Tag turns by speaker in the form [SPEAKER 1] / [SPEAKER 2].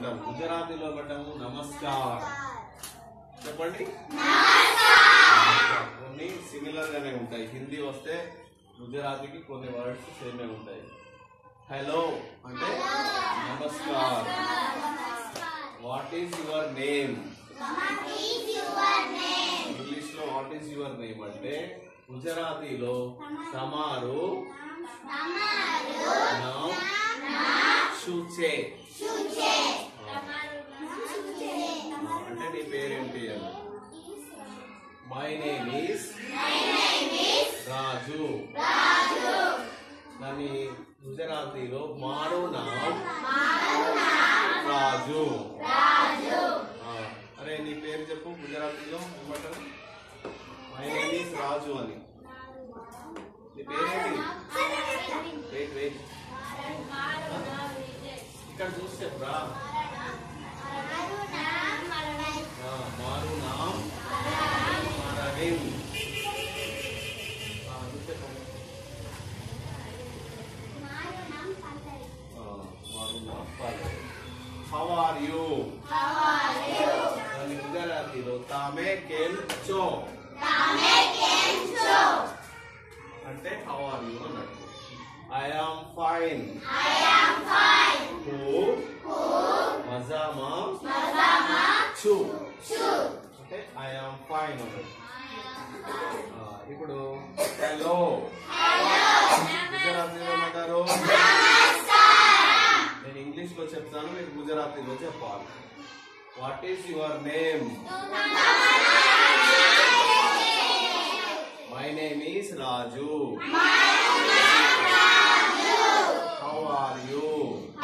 [SPEAKER 1] అంటాం గుజరాతీలో ఏమంటాము నమస్కార్ చెప్పండి కొన్ని సిమిలర్ గానే ఉంటాయి హిందీ వస్తే గుజరాతీకి కొన్ని వర్డ్స్ సేమే ఉంటాయి హలో అంటే నమస్కార్ what is your name English లో వాట్ ఈస్ యువర్ నేమ్ అంటే గుజరాతీలో తమారు నామ్ షుచే అంటే నీ పేరేంటి అని మై నేమ్ ఈస్ రాజు దాని గుజరాతీలో మారు నామ్ రాజు ఆ, అరే నీ పేరు చెప్పు గుజరాతీలో ఏమంటారు మై నేమ్ ఈస్ రాజు అని నీ పేరేంటి వెయిట్ వెయిట్ ఇక్కడ చూసి చెప్పురా ఆ, మారు నామ్ అరవింద్ ఆ, చూసి చెప్పండి ఆ, మారు నామ్ పల్లవి హౌ ఆర్ యు దాని గుజరాతీలో తామే కేమ్ చో అంటే హౌ ఆర్ యు అన్నట్టు ఐ ఆమ్ ఫైన్ హూ మజామా చు అంటే ఐ ఆమ్ ఫైన్ అన్నట్టు ఆ, ఇప్పుడు హలో గుజరాతీలో ఏమంటారు నేను ఇంగ్లీష్ లో చెప్తాను మీరు గుజరాతీలో చెప్పాలి what is your name my name is Raju how are you